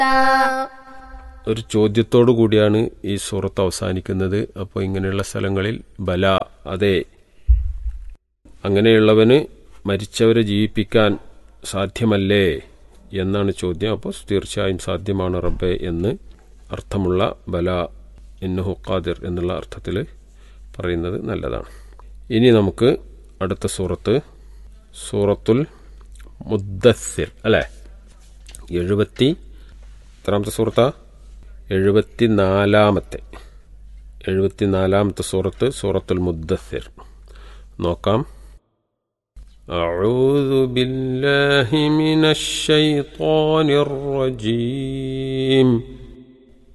ഒരു ചോദ്യത്തോടു കൂടിയാണ് ഈ സൂറത്ത് അവസാനിക്കുന്നത് അപ്പോൾ ഇങ്ങനെയുള്ള സ്ഥലങ്ങളിൽ ബല അതെ അങ്ങനെയുള്ളവന് മരിച്ചവരെ ജീവിപ്പിക്കാൻ സാധ്യമല്ലേ എന്നാണ് ചോദ്യം അപ്പോൾ തീർച്ചയായും സാധ്യമാണ് റബ്ബെ എന്ന് അർത്ഥമുള്ള ബല ഇന്നുഹു ഖാദിർ എന്നുള്ള അർത്ഥത്തിൽ പറയുന്നത് നല്ലതാണ് ഇനി നമുക്ക് അടുത്ത സൂറത്ത് സൂറത്തുൽ മുദ്ദസ്സിർ അല്ലേ എഴുപത്തി എത്രാമത്തെ സൂറത്താ എഴുപത്തി നാലാമത്തെ എഴുപത്തി നാലാമത്തെ സൂറത്ത് സൂറത്തുൽ മുദ്ദസ്സിർ നോക്കാം أعوذ بالله من الشيطان الرجيم